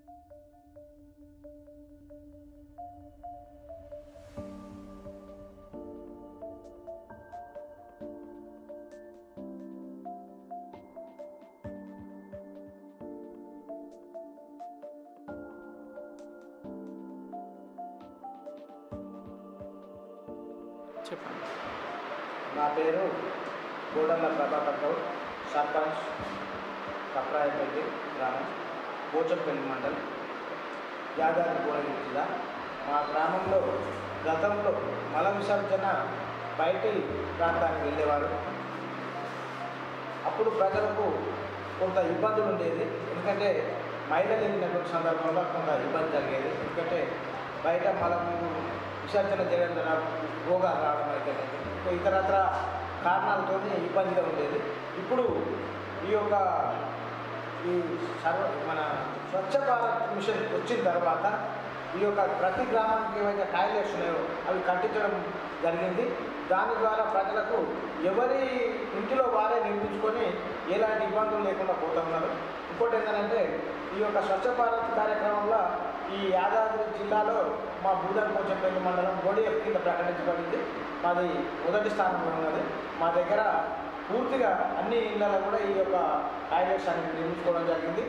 చెప్పండి నా పేరు గోడల్ల ప్రభాకర్ గౌడ్ సర్పంచ్ కప్రాయపల్లి గ్రామం పోచంపల్లి మండలం యాదాద్రి భువనగిరి జిల్లా మా గ్రామంలో గతంలో మల విసర్జన బయటి ప్రాంతానికి వెళ్ళేవారు అప్పుడు ప్రజలకు కొంత ఇబ్బందులు ఉండేది ఎందుకంటే మహిళలు వెళ్ళినటువంటి సందర్భంలో కొంత ఇబ్బంది జరిగేది ఎందుకంటే బయట మనం విసర్జన చేయడం ద్వారా రోగాలు రావడం అయితే ఇంకా ఇతరత్ర కారణాలతో ఇబ్బందిగా ఉండేది ఇప్పుడు ఈ యొక్క ఈ సర్వ మన స్వచ్ఛ భారత్ మిషన్ వచ్చిన తర్వాత ఈ యొక్క ప్రతి గ్రామానికి ఏవైతే టాయిలెట్స్ ఉన్నాయో అవి కట్టించడం జరిగింది దాని ద్వారా ప్రజలకు ఎవరి ఇంటిలో వారే నిర్మించుకొని ఎలాంటి ఇబ్బందులు లేకుండా పోతా ఉన్నారు ఇంకోటి ఏంటంటే ఈ యొక్క స్వచ్ఛ భారత్ కార్యక్రమంలో ఈ యాదాద్రి జిల్లాలో మా బూదన్ పోచంపల్లి మండలం గోడిఎఫ్ కింద ప్రకటించబడింది మాది మొదటి స్థానంలో ఉన్నది మా దగ్గర పూర్తిగా అన్ని ఇళ్లలో కూడా ఈ యొక్క టాయిలెట్స్ అనేవి నిర్మించుకోవడం జరిగింది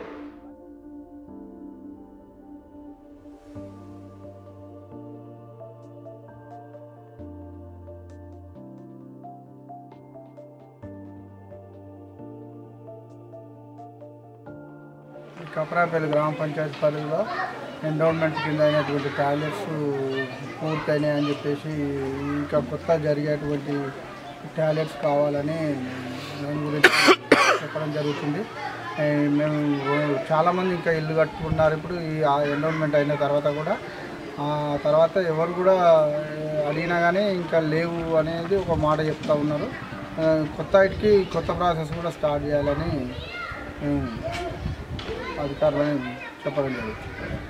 ఈ కపరాపల్లి గ్రామ పంచాయతీ పరిధిలో ఎండోన్మెంట్ కింద అయినటువంటి టాయిలెట్స్ పూర్తయినాయి అని చెప్పేసి ఇంకా కొత్త జరిగేటువంటి టాయిలెట్స్ కావాలని దాని గురించి చెప్పడం జరుగుతుంది ఏ, మేము చాలామంది ఇంకా ఇల్లు కట్టుకున్నారు ఇప్పుడు ఈ ఎండోన్మెంట్ అయిన తర్వాత కూడా ఆ తర్వాత ఎవరు కూడా ఏ, అడిగినా కానీ ఇంకా లేవు అనేది ఒక మాట చెప్తా ఉన్నారు ఆ, కొత్త వాటికి కొత్త ప్రాసెస్ కూడా స్టార్ట్ చేయాలని ఉమ్, అధికారులని చెప్పడం జరుగుతుంది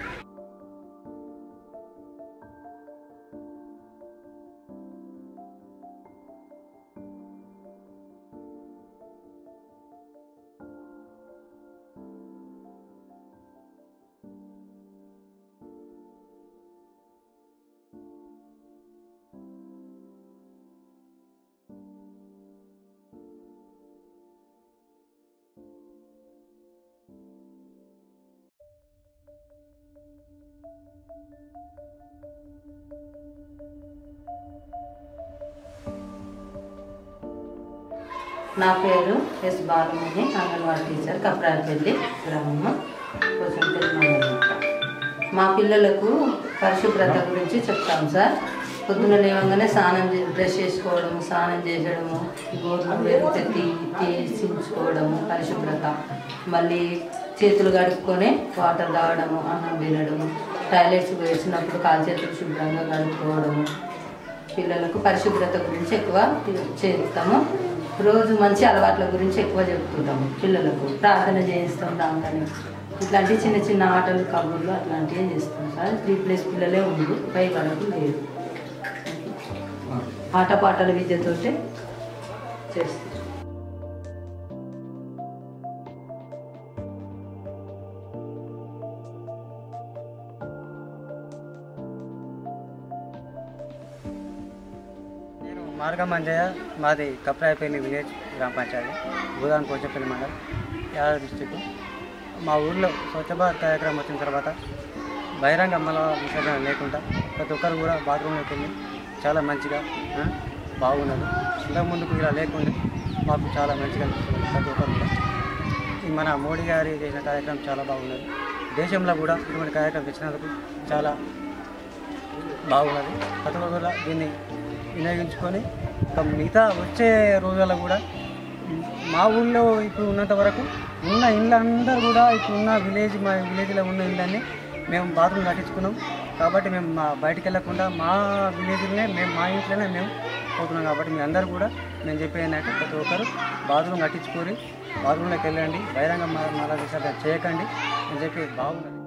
నా పేరు ఎస్ బాలమణి అంగన్వాడీ టీచర్ కప్రాయపల్లి గ్రామం కోసంపల్లి మండలం మా పిల్లలకు పరిశుభ్రత గురించి చెప్తాం సార్ పొద్దున లేవగానే స్నానం చే- బ్రష్ చేసుకోవడము స్నానం చేసడము గోర్లు వెళ్తే తీ తీసించుకోవడము పరిశుభ్రత మళ్ళీ చేతులు కడుక్కొని వాటర్ తాగడము అన్నం తినడము టాయిలెట్స్ వేసినప్పుడు కాలు చేతులు శుభ్రంగా కడుక్కోవడము పిల్లలకు పరిశుభ్రత గురించి ఎక్కువ చేస్తాము రోజు మంచి అలవాట్ల గురించి ఎక్కువ చెప్తుంటాము పిల్లలకు ప్రార్థన చేయిస్తాం దాంట్లోనే ఇట్లాంటి చిన్న చిన్న ఆటలు కబుర్లు అట్లాంటివి చేస్తాం సార్ త్రీ ప్లస్ పిల్లలే ఉండు పై వరకు లేదు ఆటపాటల విద్యతోటే చేస్తాం నేను మార్గమంజయ్య మాది కప్రాయపల్లి విలేజ్ గ్రామ పంచాయతీ భూదాన్ పోచపల్లి మండలం యాదవ్ డిస్టిక్ మా ఊర్లో స్వచ్ఛ భారత్ కార్యక్రమం వచ్చిన తర్వాత బహిరంగ మల విసర్జన లేకుండా ప్రతి ఒక్కరు కూడా బాత్రూంలోకి వెళ్ళి చాలా మంచిగా ఆ, బాగున్నది ఇంతకు ముందుకు ఇలా లేకుండా మాకు చాలా మంచిగా అనిపిస్తుంది ప్రతి ఒక్కరు కూడా ఈ మన మోడీ గారి చేసిన కార్యక్రమం చాలా బాగున్నది దేశంలో కూడా ఇటువంటి కార్యక్రమం తెచ్చినందుకు చాలా బాగున్నది ప్రతి ఒక్కరు కూడా దీన్ని వినియోగించుకొని ఇక మిగతా వచ్చే రోజుల్లో కూడా మా ఊళ్ళో ఇప్పుడు ఉన్నంత వరకు ఉన్న ఇళ్ళందరూ కూడా ఇప్పుడు ఉన్న విలేజ్ మా విలేజ్లో ఉన్న ఇళ్ళన్నీ మేము బాత్రూమ్ కట్టించుకున్నాం కాబట్టి మేము మా బయటికి వెళ్ళకుండా మా విలేజ్లోనే మేము మా ఇంట్లోనే మేము పోతున్నాం కాబట్టి మీ అందరూ కూడా నేను చెప్పేది ఏంటంటే ప్రతి ఒక్కరు బాత్రూమ్ కట్టించుకొని బాత్రూంలోకి వెళ్ళండి బహిరంగ మల విసర్జన చేయకండి అని చెప్పి బాగున్నది